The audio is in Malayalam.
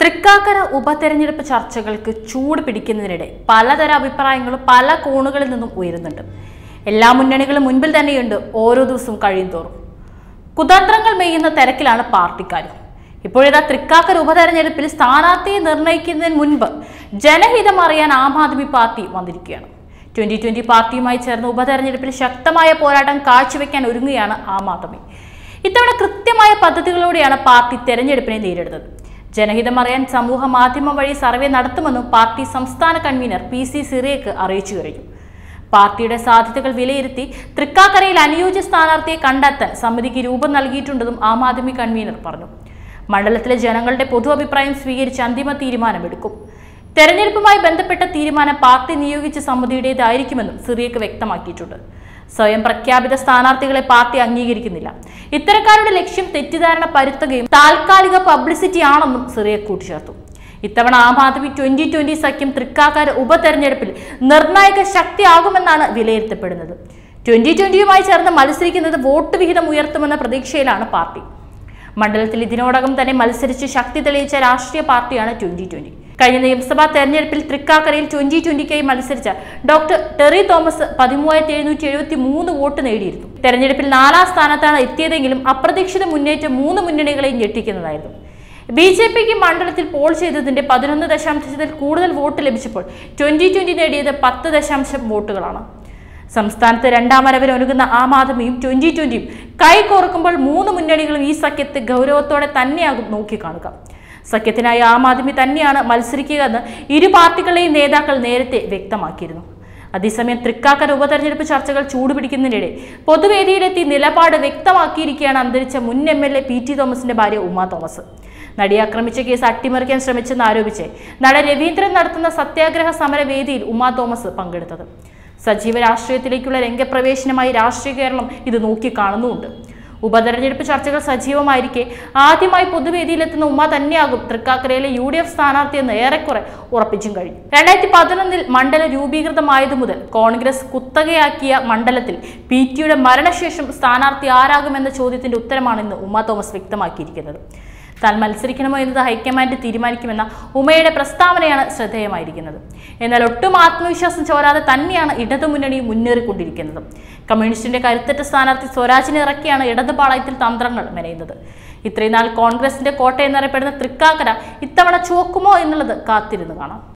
തൃക്കാക്കര ഉപതെരഞ്ഞെടുപ്പ് ചർച്ചകൾക്ക് ചൂട് പിടിക്കുന്നതിനിടെ പലതരം അഭിപ്രായങ്ങളും പല കോണുകളിൽ നിന്നും ഉയരുന്നുണ്ട് എല്ലാ മുന്നണികളും മുൻപിൽ തന്നെയുണ്ട് ഓരോ ദിവസവും കഴിയും തോറും കുതന്ത്രങ്ങൾ മെയ്യുന്ന തിരക്കിലാണ് പാർട്ടിക്കാരും ഇപ്പോഴിതാ തൃക്കാക്കര ഉപതെരഞ്ഞെടുപ്പിൽ സ്ഥാനാർത്ഥിയെ നിർണ്ണയിക്കുന്നതിന് മുൻപ് ജനഹിതം അറിയാൻ ആം ആദ്മി പാർട്ടി വന്നിരിക്കുകയാണ് ട്വന്റി ട്വന്റി പാർട്ടിയുമായി ചേർന്ന് ഉപതെരഞ്ഞെടുപ്പിൽ ശക്തമായ പോരാട്ടം കാഴ്ചവെക്കാൻ ഒരുങ്ങുകയാണ് ആം ആദ്മി ഇത്തവണ കൃത്യമായ പദ്ധതികളോടെയാണ് പാർട്ടി തെരഞ്ഞെടുപ്പിനെ നേരിടുന്നത് ജനഹിതം അറിയാൻ സമൂഹ മാധ്യമം വഴി സർവേ നടത്തുമെന്നും പാർട്ടി സംസ്ഥാന കൺവീനർ പി സി സിറിയക്ക് അറിയിച്ചു കഴിഞ്ഞു പാർട്ടിയുടെ സാധ്യതകൾ വിലയിരുത്തി തൃക്കാക്കരയിൽ അനുയോജ്യ സ്ഥാനാർത്ഥിയെ കണ്ടെത്താൻ സമിതിക്ക് രൂപം നൽകിയിട്ടുണ്ടെന്നും ആം ആദ്മി കൺവീനർ പറഞ്ഞു മണ്ഡലത്തിലെ ജനങ്ങളുടെ പൊതു അഭിപ്രായം സ്വീകരിച്ച് അന്തിമ തീരുമാനമെടുക്കും തെരഞ്ഞെടുപ്പുമായി ബന്ധപ്പെട്ട തീരുമാനം പാർട്ടി നിയോഗിച്ച സമിതിയുടേതായിരിക്കുമെന്നും സിറിയക്ക് വ്യക്തമാക്കിയിട്ടുണ്ട് സ്വയം പ്രഖ്യാപിത സ്ഥാനാർത്ഥികളെ പാർട്ടി അംഗീകരിക്കുന്നില്ല ഇത്തരക്കാരുടെ ലക്ഷ്യം തെറ്റിദ്ധാരണ പരുത്തുകയും താൽക്കാലിക പബ്ലിസിറ്റി ആണെന്നും സിറിയ കൂട്ടിച്ചേർത്തു ഇത്തവണ ആം ആദ്മി ട്വന്റി ട്വന്റി സഖ്യം തൃക്കാക്കര ഉപതെരഞ്ഞെടുപ്പിൽ നിർണായക ശക്തിയാകുമെന്നാണ് വിലയിരുത്തപ്പെടുന്നത് ട്വന്റി ട്വന്റിയുമായി ചേർന്ന് മത്സരിക്കുന്നത് വോട്ട് വിഹിതം ഉയർത്തുമെന്ന പ്രതീക്ഷയിലാണ് പാർട്ടി മണ്ഡലത്തിൽ ഇതിനോടകം തന്നെ മത്സരിച്ച് ശക്തി തെളിയിച്ച രാഷ്ട്രീയ പാർട്ടിയാണ് ട്വന്റി ട്വന്റി കഴിഞ്ഞ നിയമസഭാ തെരഞ്ഞെടുപ്പിൽ തൃക്കാക്കരയിൽ ട്വന്റി ട്വന്റിക്കായി മത്സരിച്ച ഡോക്ടർ ടെറി തോമസ് പതിമൂവായിരത്തി എഴുന്നൂറ്റി എഴുപത്തി മൂന്ന് വോട്ട് നേടിയിരുന്നു തെരഞ്ഞെടുപ്പിൽ നാലാം സ്ഥാനത്താണ് എത്തിയതെങ്കിലും അപ്രതീക്ഷിത മുന്നേറ്റം മൂന്ന് മുന്നണികളെയും ഞെട്ടിക്കുന്നതായിരുന്നു ബി ജെ പിക്ക് മണ്ഡലത്തിൽ പോൾ ചെയ്തതിന്റെ പതിനൊന്ന് ദശാംശത്തിൽ കൂടുതൽ വോട്ട് ലഭിച്ചപ്പോൾ ട്വന്റി ട്വന്റി നേടിയത് പത്ത് ദശാംശം വോട്ടുകളാണ് സംസ്ഥാനത്ത് രണ്ടാം വരവിൽ ഒരുങ്ങുന്ന ആം ആദ്മിയും ട്വന്റി ട്വന്റിയും കൈ കോർക്കുമ്പോൾ മൂന്ന് മുന്നണികളും ഈ സഖ്യത്തെ ഗൗരവത്തോടെ തന്നെയാകും നോക്കിക്കാണുക സഖ്യത്തിനായി ആം ആദ്മി തന്നെയാണ് മത്സരിക്കുക എന്ന് ഇരു പാർട്ടികളുടെയും നേതാക്കൾ നേരത്തെ വ്യക്തമാക്കിയിരുന്നു അതേസമയം തൃക്കാക്കര ഉപതെരഞ്ഞെടുപ്പ് ചർച്ചകൾ ചൂടുപിടിക്കുന്നതിനിടെ പൊതുവേദിയിലെത്തി നിലപാട് വ്യക്തമാക്കിയിരിക്കുകയാണ് അന്തരിച്ച മുൻ M L A P T തോമസിന്റെ ഭാര്യ ഉമ്മ തോമസ് നടിയെ ആക്രമിച്ച കേസ് അട്ടിമറിക്കാൻ ശ്രമിച്ചെന്ന് ആരോപിച്ച് നടൻ രവീന്ദ്രൻ നടത്തുന്ന സത്യാഗ്രഹ സമരവേദിയിൽ ഉമ്മ തോമസ് പങ്കെടുത്തത് സജീവ രാഷ്ട്രീയത്തിലേക്കുള്ള രംഗപ്രവേശനമായി രാഷ്ട്രീയ കേരളം ഇത് നോക്കിക്കാണുന്നുമുണ്ട് ഉപതെരഞ്ഞെടുപ്പ് ചർച്ചകൾ സജീവമായിരിക്കെ ആദ്യമായി പൊതുവേദിയിലെത്തുന്ന ഉമ്മ തന്നെയാകും തൃക്കാക്കരയിലെ യു ഡി എഫ് സ്ഥാനാർത്ഥിയെന്ന് ഏറെക്കുറെ ഉറപ്പിച്ചും കഴിഞ്ഞു രണ്ടായിരത്തി പതിനൊന്നിൽ മണ്ഡലം രൂപീകൃതമായതു മുതൽ കോൺഗ്രസ് കുത്തകയാക്കിയ മണ്ഡലത്തിൽ പി ടിയുടെ മരണശേഷം സ്ഥാനാർത്ഥി ആരാകുമെന്ന ചോദ്യത്തിന്റെ ഉത്തരമാണ് ഇന്ന് ഉമ്മ തോമസ് വ്യക്തമാക്കിയിരിക്കുന്നത് താൻ മത്സരിക്കണമോ എന്നത് ഹൈക്കമാൻഡ് തീരുമാനിക്കുമെന്ന ഉമയുടെ പ്രസ്താവനയാണ് ശ്രദ്ധേയമായിരിക്കുന്നത് എന്നാൽ ഒട്ടും ആത്മവിശ്വാസം ചോരാതെ തന്നെയാണ് ഇടതുമുന്നണി മുന്നേറിക്കൊണ്ടിരിക്കുന്നത് കമ്മ്യൂണിസ്റ്റിന്റെ കരുത്തറ്റ സ്ഥാനാർത്ഥി സ്വരാജിനെ ഇറക്കിയാണ് ഇടത് പാളയത്തിൽ തന്ത്രങ്ങൾ മെനയുന്നത് ഇത്രയും നാൾ കോൺഗ്രസിന്റെ കോട്ട എന്നറിയപ്പെടുന്ന തൃക്കാക്കര ഇത്തവണ ചുവക്കുമോ എന്നുള്ളത് കാത്തിരുന്ന് കാണാം